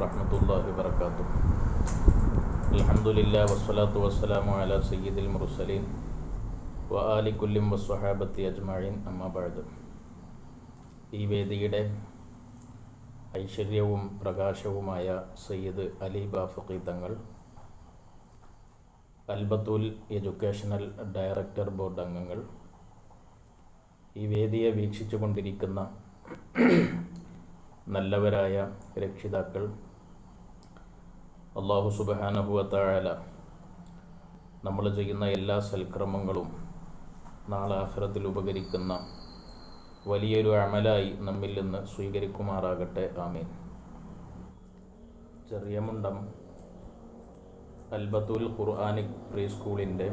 ورحمة الله وبركاته الحمد لله والصلاة والسلام على سيد المرسلين وآل كل والصحابة أجمعين أما بعد ഈ വേദിയുടെ ഐശ്വര്യവും പ്രകാശവുമായ സയ്യിദ് അലി ബാഫഖി തങ്ങൾ അൽബത്തുൽ എഡ്യൂക്കേഷണൽ ഡയറക്ടർ ബോർഡ് അംഗങ്ങൾ ഈ വേദിയെ വീക്ഷിച്ചു കൊണ്ടിരിക്കുന്ന നല്ലവരായ രക്ഷിതാക്കൾ അള്ളാഹു സുബഹാനഹുവത്തായാല നമ്മൾ ചെയ്യുന്ന എല്ലാ സൽക്രമങ്ങളും നാളെ ആഖിറത്തിൽ ഉപകരിക്കുന്ന വലിയൊരു അമലായി നമ്മിൽ നിന്ന് സ്വീകരിക്കുമാറാകട്ടെ ആമീൻ ചെറിയമുണ്ടം അൽബത്തുൽ ഖുർആാനിക് പ്രീ സ്കൂളിൻ്റെ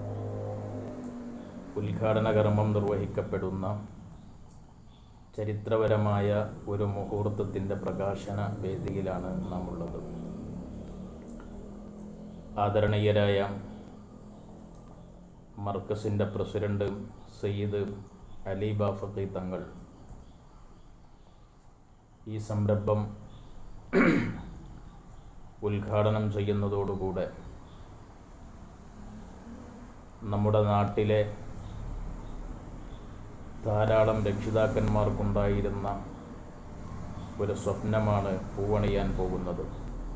ഉദ്ഘാടന കർമ്മം നിർവഹിക്കപ്പെടുന്ന ചരിത്രപരമായ ഒരു മുഹൂർത്തത്തിൻ്റെ പ്രകാശന വേദിയിലാണ് നാം ഉള്ളത് ആദരണീയരായ മർക്കസിൻ്റെ പ്രസിഡന്റ് സയ്യിദ് അലി ബാഫക്കി തങ്ങൾ ഈ സംരംഭം ഉദ്ഘാടനം ചെയ്യുന്നതോടുകൂടെ നമ്മുടെ നാട്ടിലെ ധാരാളം രക്ഷിതാക്കന്മാർക്കുണ്ടായിരുന്ന ഒരു സ്വപ്നമാണ് പൂവണിയാൻ പോകുന്നത്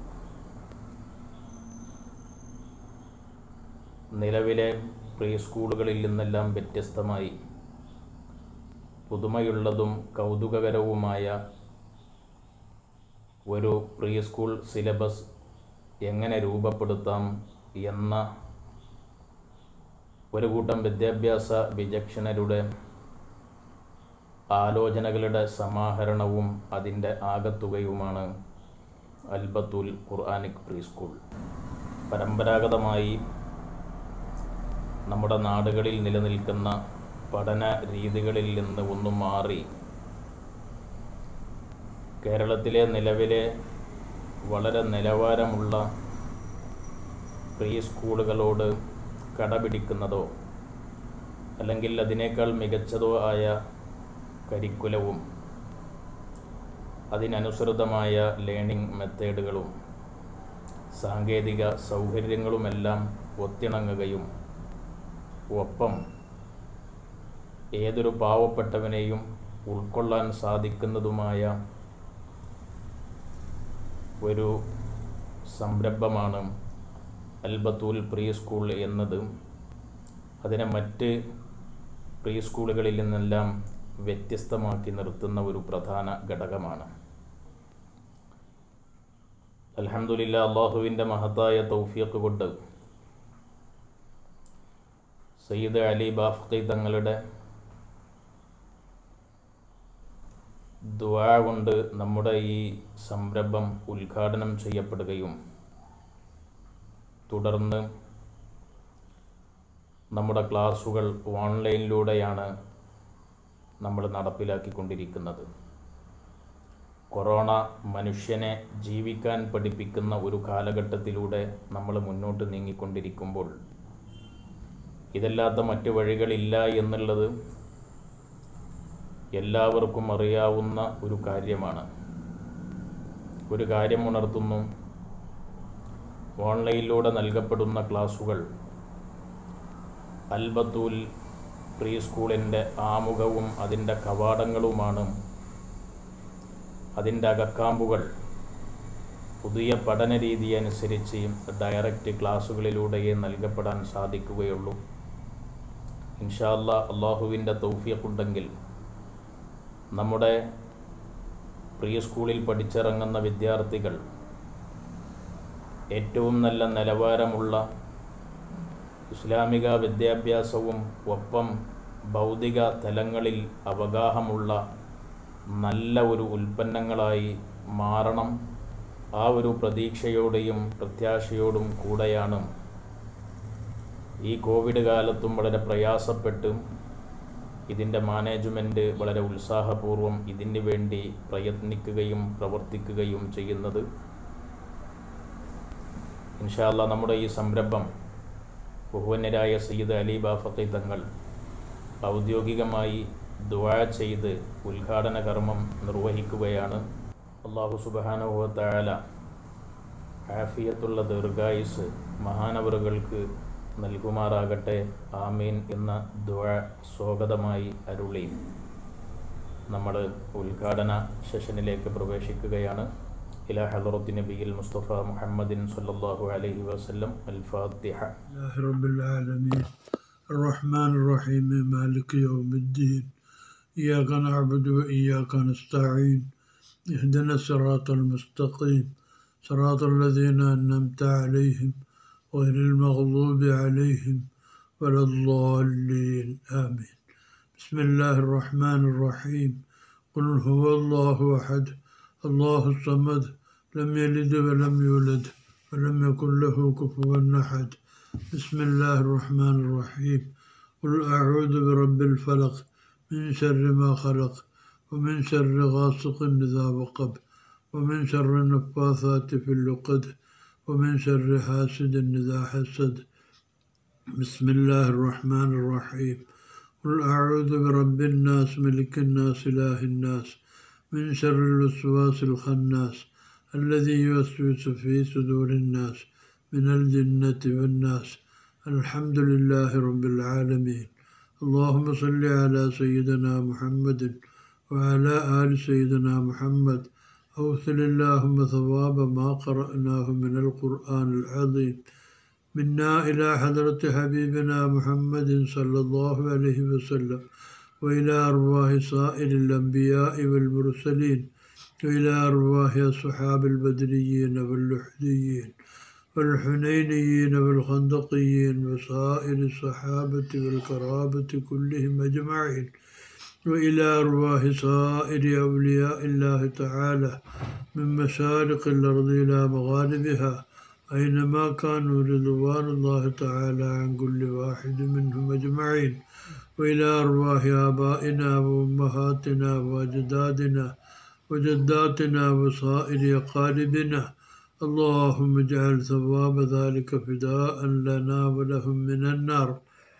നിലവിലെ പ്രീ സ്കൂളുകളിൽ നിന്നെല്ലാം വ്യത്യസ്തമായി പുതുമയുള്ളതും കൗതുകകരവുമായ ഒരു പ്രീ സ്കൂൾ സിലബസ് എങ്ങനെ രൂപപ്പെടുത്താം എന്ന ഒരു കൂട്ടം വിദ്യാഭ്യാസ വിചക്ഷണരുടെ ആലോചനകളുടെ സമാഹരണവും അതിൻ്റെ ആകത്തുകയുമാണ് അൽബത്തുൽ ഖുർആാനിക് പ്രീ സ്കൂൾ പരമ്പരാഗതമായി നമ്മുടെ നാടുകളിൽ നിലനിൽക്കുന്ന പഠന രീതികളിൽ നിന്ന് ഒന്നും മാറി കേരളത്തിലെ നിലവിലെ വളരെ നിലവാരമുള്ള പ്രീ സ്കൂളുകളോട് കടപിടിക്കുന്നതോ അല്ലെങ്കിൽ അതിനേക്കാൾ മികച്ചതോ ആയ കരിക്കുലവും അതിനനുസൃതമായ ലേണിംഗ് മെത്തേഡുകളും സാങ്കേതിക സൗകര്യങ്ങളുമെല്ലാം ഒത്തിണങ്ങുകയും ഒപ്പം ഏതൊരു പാവപ്പെട്ടവനെയും ഉൾക്കൊള്ളാൻ സാധിക്കുന്നതുമായ ഒരു സംരംഭമാണ് അൽബത്തൂൽ പ്രീ സ്കൂൾ എന്നത് അതിനെ മറ്റ് പ്രീ സ്കൂളുകളിൽ നിന്നെല്ലാം വ്യത്യസ്തമാക്കി നിർത്തുന്ന ഒരു പ്രധാന ഘടകമാണ് അലഹമുല്ല അള്ളാഹുവിൻ്റെ മഹത്തായ തൗഫിയക്ക് കൊണ്ട് സയ്യിദ് അലി ബാഫ്ഖി തങ്ങളുടെ ദ്വാ കൊണ്ട് നമ്മുടെ ഈ സംരംഭം ഉദ്ഘാടനം ചെയ്യപ്പെടുകയും തുടർന്ന് നമ്മുടെ ക്ലാസ്സുകൾ ഓൺലൈനിലൂടെയാണ് നമ്മൾ നടപ്പിലാക്കിക്കൊണ്ടിരിക്കുന്നത് കൊറോണ മനുഷ്യനെ ജീവിക്കാൻ പഠിപ്പിക്കുന്ന ഒരു കാലഘട്ടത്തിലൂടെ നമ്മൾ മുന്നോട്ട് നീങ്ങിക്കൊണ്ടിരിക്കുമ്പോൾ ഇതല്ലാത്ത മറ്റു വഴികളില്ല എന്നുള്ളത് എല്ലാവർക്കും അറിയാവുന്ന ഒരു കാര്യമാണ് ഒരു കാര്യം ഉണർത്തുന്നു ഓൺലൈനിലൂടെ നൽകപ്പെടുന്ന ക്ലാസുകൾ അൽബത്തൂൽ പ്രീ സ്കൂളിൻ്റെ ആമുഖവും അതിൻ്റെ കവാടങ്ങളുമാണ് അതിൻ്റെ അകക്കാമ്പുകൾ പുതിയ പഠന രീതി അനുസരിച്ച് ഡയറക്റ്റ് ക്ലാസ്സുകളിലൂടെയേ നൽകപ്പെടാൻ സാധിക്കുകയുള്ളൂ ഇൻഷാല്ല അള്ളാഹുവിൻ്റെ തൗഫിയക്കുണ്ടെങ്കിൽ നമ്മുടെ പ്രീ സ്കൂളിൽ പഠിച്ചിറങ്ങുന്ന വിദ്യാർത്ഥികൾ ഏറ്റവും നല്ല നിലവാരമുള്ള ഇസ്ലാമിക വിദ്യാഭ്യാസവും ഒപ്പം ഭൗതിക തലങ്ങളിൽ അവഗാഹമുള്ള നല്ല ഒരു ഉൽപ്പന്നങ്ങളായി മാറണം ആ ഒരു പ്രതീക്ഷയോടെയും പ്രത്യാശയോടും കൂടെയാണ് ഈ കോവിഡ് കാലത്തും വളരെ പ്രയാസപ്പെട്ട് ഇതിൻ്റെ മാനേജ്മെൻറ്റ് വളരെ ഉത്സാഹപൂർവ്വം ഇതിന് വേണ്ടി പ്രയത്നിക്കുകയും പ്രവർത്തിക്കുകയും ചെയ്യുന്നത് ഇൻഷാല്ല നമ്മുടെ ഈ സംരംഭം ബഹുവന്യരായ സയ്യിദ് അലി ബാഫക്കി തങ്ങൾ ഔദ്യോഗികമായി ദുആ ചെയ്ത് ഉദ്ഘാടന കർമ്മം നിർവഹിക്കുകയാണ് അള്ളാഹു സുബാനുഭവത്തായാല ആഫിയത്തുള്ള ദീർഘായുസ് മഹാനവറുകൾക്ക് നൽകുമാറാകട്ടെ ആമീൻ എന്ന ദുഴ സ്വാഗതമായി അരുളി നമ്മൾ ഉദ്ഘാടന സെഷനിലേക്ക് പ്രവേശിക്കുകയാണ് ഇലാ ഹലറത്തി നബിയിൽ മുസ്തഫ മുഹമ്മദിൻ സല്ലല്ലാഹു അലൈഹി വസല്ലം അൽ ഫാത്തിഹ الله رب العالمين الرحمن الرحيم مالك يوم الدين إياك نعبد وإياك نستعين اهدنا الصراط المستقيم صراط الذين أنعمت عليهم غير المغضوب عليهم ولا الضالين آمين بسم الله الرحمن الرحيم قل هو الله أحد الله الصمد لم يلد ولم يولد ولم يكن له كفوا أحد بسم الله الرحمن الرحيم قل أعوذ برب الفلق من شر ما خلق ومن شر غاسق إذا وقب ومن شر النفاثات في اللقد ومن شر حاسد إذا حسد بسم الله الرحمن الرحيم قل أعوذ برب الناس ملك الناس إله الناس من شر الوسواس الخناس الذي يوسوس في صدور الناس من الجنة والناس الحمد لله رب العالمين اللهم صل على سيدنا محمد وعلى آل سيدنا محمد أوصل اللهم ثواب ما قرأناه من القرآن العظيم منا إلى حضرة حبيبنا محمد صلى الله عليه وسلم وإلى أرواح سائر الأنبياء والمرسلين وإلى أرواح أصحاب البدريين واللحديين والحنينيين والخندقيين وسائر الصحابة والكرابة كلهم أجمعين وإلى أرواح سائر أولياء الله تعالى من مشارق الأرض إلى مغاربها أينما كانوا رضوان الله تعالى عن كل واحد منهم أجمعين وإلى أرواح آبائنا وأمهاتنا وأجدادنا وجداتنا وسائر أقاربنا اللهم اجعل ثواب ذلك فداء لنا ولهم من النار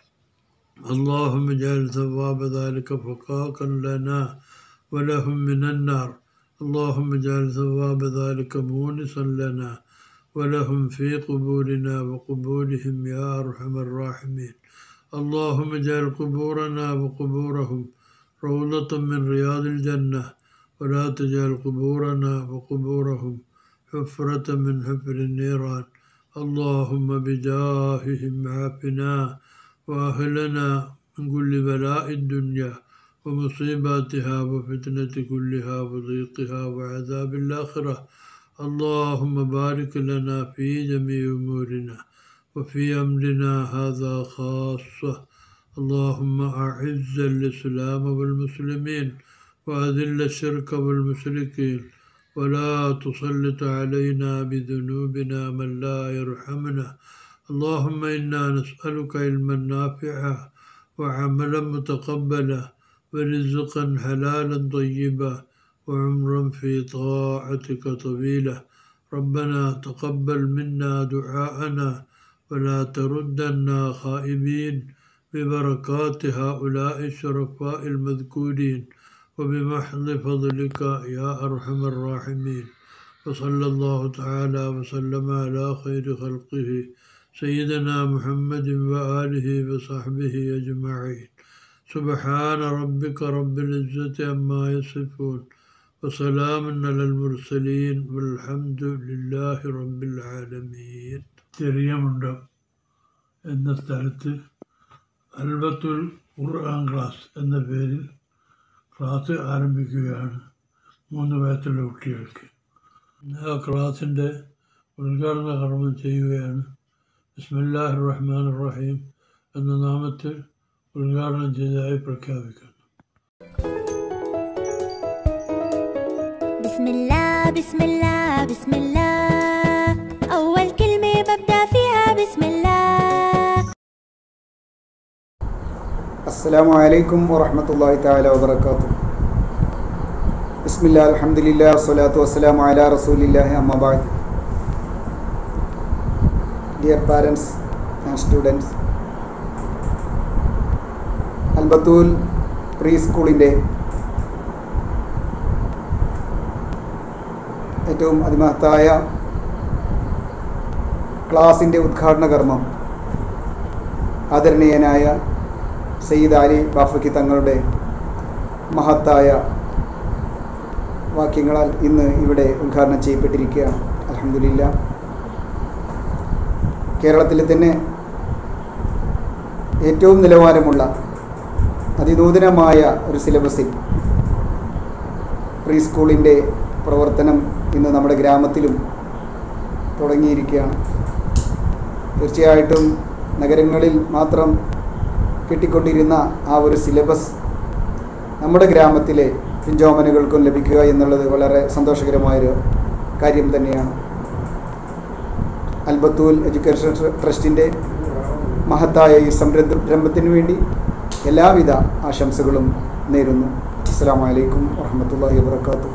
اللهم اجعل ثواب ذلك فقاقا لنا ولهم من النار اللهم اجعل ثواب ذلك مونسا لنا ولهم في قبورنا وقبورهم يا أرحم الراحمين اللهم اجعل قبورنا وقبورهم روضة من رياض الجنة ولا تجعل قبورنا وقبورهم حفرة من حفر النيران اللهم بجاههم عافنا وأهلنا من كل بلاء الدنيا ومصيباتها وفتنة كلها وضيقها وعذاب الآخرة اللهم بارك لنا في جميع أمورنا وفي أمرنا هذا خاصة اللهم أعز الإسلام والمسلمين وأذل الشرك والمشركين ولا تسلط علينا بذنوبنا من لا يرحمنا اللهم إنا نسألك علما نافعا وعملا متقبلا ورزقا حلالا طيبا وعمرا في طاعتك طويلا ربنا تقبل منا دعاءنا ولا تردنا خائبين ببركات هؤلاء الشرفاء المذكورين وبمحض فضلك يا أرحم الراحمين وصلى الله تعالى وسلم على خير خلقه سيدنا محمد وآله وصحبه أجمعين سبحان ربك رب العزة عما يصفون وسلام على المرسلين والحمد لله رب العالمين തെറിയമുണ്ട് എന്ന സ്ഥലത്ത് അൽബത്തുൽ ഖുർആൻ ക്ലാസ് എന്ന പേരിൽ ക്ലാസ് ആരംഭിക്കുകയാണ് മൂന്ന് വയസ്സുള്ള കുട്ടികൾക്ക് ആ ക്ലാസിൻ്റെ ഉദ്ഘാടന കർമ്മം ചെയ്യുകയാണ് ബിസ്മില്ലാഹി റഹ്മാൻ റഹീം എന്ന നാമത്തിൽ ഉദ്ഘാടനം ചെയ്തതായി പ്രഖ്യാപിക്കുന്നു بسم الله بسم الله بسم الله أول كلمة ببدأ فيها بسم الله السلام عليكم ورحمة الله تعالى وبركاته بسم الله الحمد لله والصلاة والسلام على رسول الله أما بعد Dear parents and students Albathool pre സ്കൂളിൻ്റെ ഏറ്റവും അതിമഹത്തായ ക്ലാസിൻ്റെ ഉദ്ഘാടന കർമ്മം ആദരണീയനായ സയ്യിദ് അലി ബാഫക്കി തങ്ങളുടെ മഹത്തായ വാക്യങ്ങളാൽ ഇന്ന് ഇവിടെ ഉദ്ഘാടനം ചെയ്യപ്പെട്ടിരിക്കുകയാണ് അലഹമില്ല കേരളത്തിലെ തന്നെ ഏറ്റവും നിലവാരമുള്ള അതിനൂതനമായ ഒരു സിലബസിൽ പ്രീ സ്കൂളിൻ്റെ പ്രവർത്തനം ഇന്ന് നമ്മുടെ ഗ്രാമത്തിലും തുടങ്ങിയിരിക്കുകയാണ് തീർച്ചയായിട്ടും നഗരങ്ങളിൽ മാത്രം കിട്ടിക്കൊണ്ടിരുന്ന ആ ഒരു സിലബസ് നമ്മുടെ ഗ്രാമത്തിലെ പിഞ്ചോമനുകൾക്കും ലഭിക്കുക എന്നുള്ളത് വളരെ സന്തോഷകരമായൊരു കാര്യം തന്നെയാണ് അൽബത്തൂൽ എഡ്യൂക്കേഷൻ ട്രസ്റ്റിൻ്റെ മഹത്തായ ഈ സംരംഭത്തിന് വേണ്ടി എല്ലാവിധ ആശംസകളും നേരുന്നു അസ്സാം വലൈക്കും വാഹമത്തല്ലാഹി വാത്തു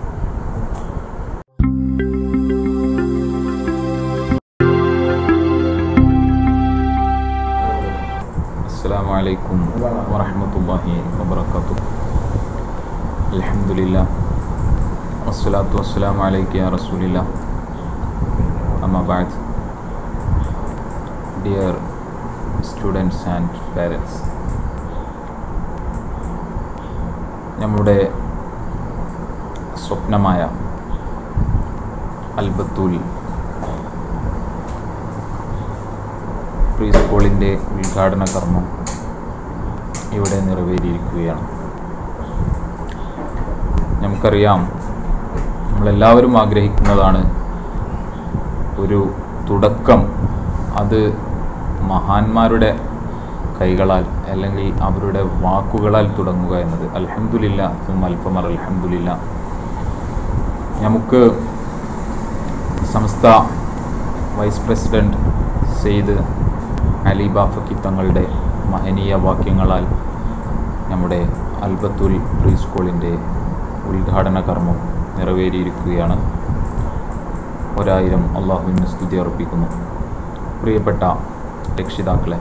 السلام عليكم ورحمة الله وبركاته الحمد لله والصلاة والسلام عليك يا رسول الله أما بعد Dear students and parents നമ്മുടെ സ്വപ്നമായ അൽബത്തൂൽ പ്രീ സ്കൂളിൻ്റെ ഉദ്ഘാടന കർമ്മം ഇവിടെ നിറവേറിയിരിക്കുകയാണ് നമുക്കറിയാം നമ്മളെല്ലാവരും ആഗ്രഹിക്കുന്നതാണ് ഒരു തുടക്കം അത് മഹാന്മാരുടെ കൈകളാൽ അല്ലെങ്കിൽ അവരുടെ വാക്കുകളാൽ തുടങ്ങുക എന്നത് അൽഹംദുലില്ല അൽഫമർ അൽഹംദുലില്ല നമുക്ക് സംസ്ഥ വൈസ് പ്രസിഡന്റ് സെയ്ദ് അലി ബാഫക്കി തങ്ങളുടെ മഹനീയ വാക്യങ്ങളാൽ നമ്മുടെ അൽബത്തുൽ പ്രീ സ്കൂളിൻ്റെ ഉദ്ഘാടന കർമ്മം നിറവേറിയിരിക്കുകയാണ് ഒരായിരം അള്ളാഹുവിന് സ്തുതി അർപ്പിക്കുന്നു പ്രിയപ്പെട്ട രക്ഷിതാക്കളെ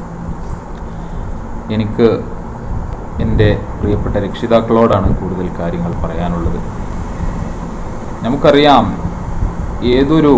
എനിക്ക് എൻ്റെ പ്രിയപ്പെട്ട രക്ഷിതാക്കളോടാണ് കൂടുതൽ കാര്യങ്ങൾ പറയാനുള്ളത് നമുക്കറിയാം ഏതൊരു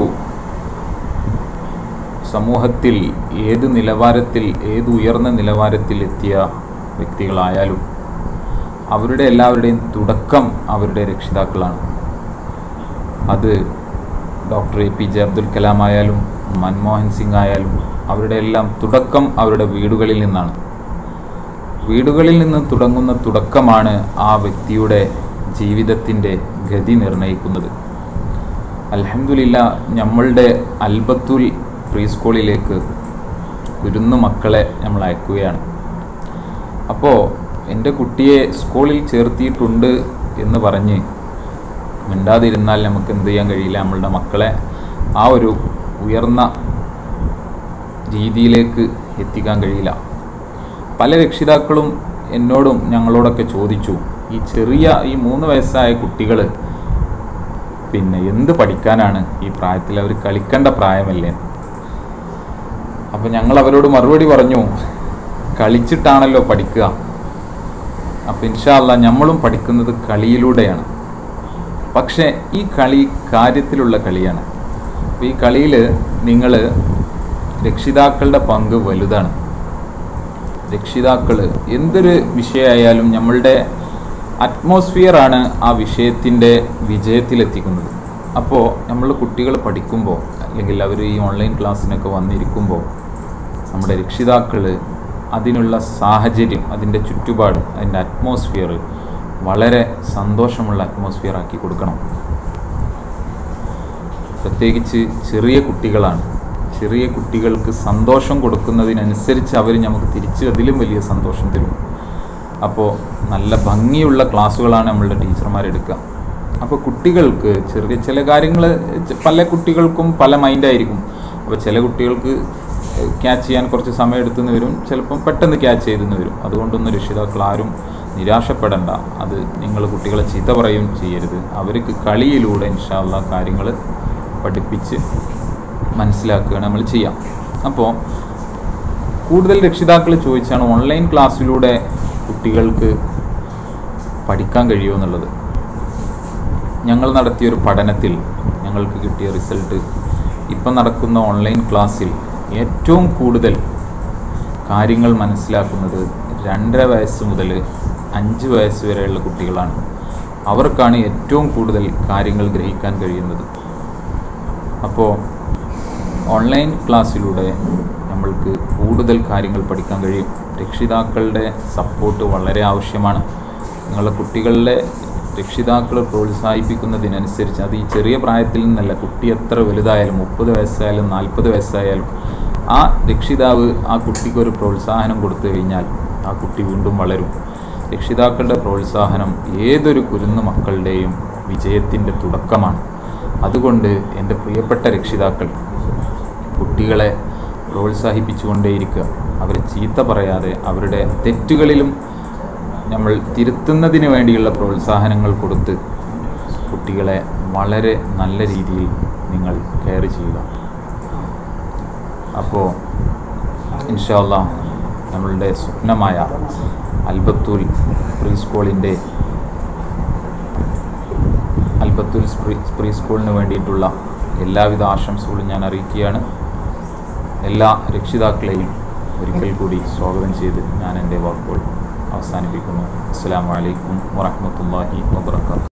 സമൂഹത്തിൽ ഏത് നിലവാരത്തിൽ ഏത് ഉയർന്ന നിലവാരത്തിൽ എത്തിയ വ്യക്തികളായാലും അവരുടെ എല്ലാവരുടെയും തുടക്കം അവരുടെ രക്ഷിതാക്കളാണ് അത് doctor A P J Abdul Kalam ആയാലും മൻമോഹൻ സിംഗ് ആയാലും അവരുടെ എല്ലാം തുടക്കം അവരുടെ വീടുകളിൽ നിന്നാണ് വീടുകളിൽ നിന്ന് തുടങ്ങുന്ന തുടക്കമാണ് ആ വ്യക്തിയുടെ ജീവിതത്തിൻ്റെ ഗതി നിർണ്ണയിക്കുന്നത് അലഹമില്ല നമ്മളുടെ അൽബത്തുൽ പ്രീ സ്കൂളിലേക്ക് കുരുന്നു മക്കളെ നമ്മൾ അയക്കുകയാണ് അപ്പോൾ എൻ്റെ കുട്ടിയെ സ്കൂളിൽ ചേർത്തിയിട്ടുണ്ട് എന്ന് പറഞ്ഞ് മിണ്ടാതിരുന്നാൽ നമുക്ക് എന്ത് ചെയ്യാൻ കഴിയില്ല നമ്മളുടെ മക്കളെ ആ ഒരു ഉയർന്ന രീതിയിലേക്ക് എത്തിക്കാൻ കഴിയില്ല പല രക്ഷിതാക്കളും എന്നോടും ഞങ്ങളോടൊക്കെ ചോദിച്ചു ഈ ചെറിയ ഈ മൂന്ന് വയസ്സായ കുട്ടികൾ പിന്നെ എന്ത് പഠിക്കാനാണ് ഈ പ്രായത്തിൽ അവർ കളിക്കേണ്ട പ്രായമല്ലേ അപ്പം ഞങ്ങൾ അവരോട് മറുപടി പറഞ്ഞു കളിച്ചിട്ടാണല്ലോ പഠിക്കുക അപ്പം ഇൻഷാല്ല നമ്മളും പഠിക്കുന്നത് കളിയിലൂടെയാണ് പക്ഷേ ഈ കളി കാര്യത്തിലുള്ള കളിയാണ് അപ്പം ഈ കളിയിൽ നിങ്ങൾ രക്ഷിതാക്കളുടെ പങ്ക് വലുതാണ് രക്ഷിതാക്കൾ എന്തൊരു വിഷയമായാലും നമ്മളുടെ അറ്റ്മോസ്ഫിയറാണ് ആ വിഷയത്തിൻ്റെ വിജയത്തിലെത്തിക്കുന്നത് അപ്പോൾ നമ്മൾ കുട്ടികൾ പഠിക്കുമ്പോൾ അല്ലെങ്കിൽ അവർ ഈ ഓൺലൈൻ ക്ലാസ്സിനൊക്കെ വന്നിരിക്കുമ്പോൾ നമ്മുടെ രക്ഷിതാക്കൾ അതിനുള്ള സാഹചര്യം അതിൻ്റെ ചുറ്റുപാട് അതിൻ്റെ അറ്റ്മോസ്ഫിയർ വളരെ സന്തോഷമുള്ള അറ്റ്മോസ്ഫിയർ ആക്കി കൊടുക്കണം പ്രത്യേകിച്ച് ചെറിയ കുട്ടികളാണ് ചെറിയ കുട്ടികൾക്ക് സന്തോഷം കൊടുക്കുന്നതിനനുസരിച്ച് അവർ നമുക്ക് തിരിച്ച് അതിലും വലിയ സന്തോഷം തരും അപ്പോൾ നല്ല ഭംഗിയുള്ള ക്ലാസ്സുകളാണ് നമ്മളുടെ ടീച്ചർമാർ എടുക്കുക അപ്പോൾ കുട്ടികൾക്ക് ചെറിയ ചില കാര്യങ്ങൾ പല കുട്ടികൾക്കും പല മൈൻഡായിരിക്കും അപ്പോൾ ചില കുട്ടികൾക്ക് ക്യാച്ച് ചെയ്യാൻ കുറച്ച് സമയം എടുത്തുനിന്ന് വരും ചിലപ്പം പെട്ടെന്ന് ക്യാച്ച് ചെയ്തെന്ന് വരും അതുകൊണ്ടൊന്നും രക്ഷിതാക്കൾ ആരും നിരാശപ്പെടണ്ട അത് നിങ്ങൾ കുട്ടികളെ ചീത്ത പറയും ചെയ്യരുത് അവർക്ക് കളിയിലൂടെ ഇൻഷാല്ല കാര്യങ്ങൾ പഠിപ്പിച്ച് മനസ്സിലാക്കുകയാണ് നമ്മൾ ചെയ്യാം അപ്പോൾ കൂടുതൽ രക്ഷിതാക്കൾ ചോദിച്ചാണ് ഓൺലൈൻ ക്ലാസ്സിലൂടെ കുട്ടികൾക്ക് പഠിക്കാൻ കഴിയുമോ എന്നുള്ളത് ഞങ്ങൾ നടത്തിയൊരു പഠനത്തിൽ ഞങ്ങൾക്ക് കിട്ടിയ റിസൾട്ട് ഇപ്പം നടക്കുന്ന ഓൺലൈൻ ക്ലാസ്സിൽ ഏറ്റവും കൂടുതൽ കാര്യങ്ങൾ മനസ്സിലാക്കുന്നത് രണ്ടര വയസ്സ് മുതൽ അഞ്ച് വയസ്സ് വരെയുള്ള കുട്ടികളാണ് അവർക്കാണ് ഏറ്റവും കൂടുതൽ കാര്യങ്ങൾ ഗ്രഹിക്കാൻ കഴിയുന്നത് അപ്പോൾ ഓൺലൈൻ ക്ലാസ്സിലൂടെ നമ്മൾക്ക് കൂടുതൽ കാര്യങ്ങൾ പഠിക്കാൻ കഴിയും രക്ഷിതാക്കളുടെ സപ്പോർട്ട് വളരെ ആവശ്യമാണ് നിങ്ങളുടെ കുട്ടികളുടെ രക്ഷിതാക്കൾ പ്രോത്സാഹിപ്പിക്കുന്നതിനനുസരിച്ച് അത് ഈ ചെറിയ പ്രായത്തിൽ നിന്നല്ല കുട്ടി എത്ര വലുതായാലും മുപ്പത് വയസ്സായാലും നാൽപ്പത് വയസ്സായാലും ആ രക്ഷിതാവ് ആ കുട്ടിക്ക് ഒരു പ്രോത്സാഹനം കൊടുത്തു കഴിഞ്ഞാൽ ആ കുട്ടി വീണ്ടും വളരും രക്ഷിതാക്കളുടെ പ്രോത്സാഹനം ഏതൊരു കുരുന്നു മക്കളുടെയും വിജയത്തിൻ്റെ തുടക്കമാണ് അതുകൊണ്ട് എൻ്റെ പ്രിയപ്പെട്ട രക്ഷിതാക്കൾ കുട്ടികളെ പ്രോത്സാഹിപ്പിച്ചുകൊണ്ടേയിരിക്കുക അവരെ ചീത്ത പറയാതെ അവരുടെ തെറ്റുകളിലും നമ്മൾ തിരുത്തുന്നതിന് വേണ്ടിയുള്ള പ്രോത്സാഹനങ്ങൾ കൊടുത്ത് കുട്ടികളെ വളരെ നല്ല രീതിയിൽ നിങ്ങൾ കെയർ ചെയ്യുക അപ്പോൾ ഇൻഷാല്ല നമ്മളുടെ സ്വപ്നമായ അൽബത്തൂൽ പ്രീ സ്കൂളിൻ്റെ അൽബത്തുൽ സ്പ്രീ പ്രീ സ്കൂളിന് വേണ്ടിയിട്ടുള്ള എല്ലാവിധ ആശംസകളും ഞാൻ അറിയിക്കുകയാണ് എല്ലാ രക്ഷിതാക്കളെയും ഒരിക്കൽ കൂടി സ്വാഗതം ചെയ്ത് ഞാൻ എൻ്റെ വാക്കുകൾ അവസാനിപ്പിക്കുന്നു അസ്സാം വലൈക്കും വാഹമത്തല്ലാഹി വാബർക്കാത്തു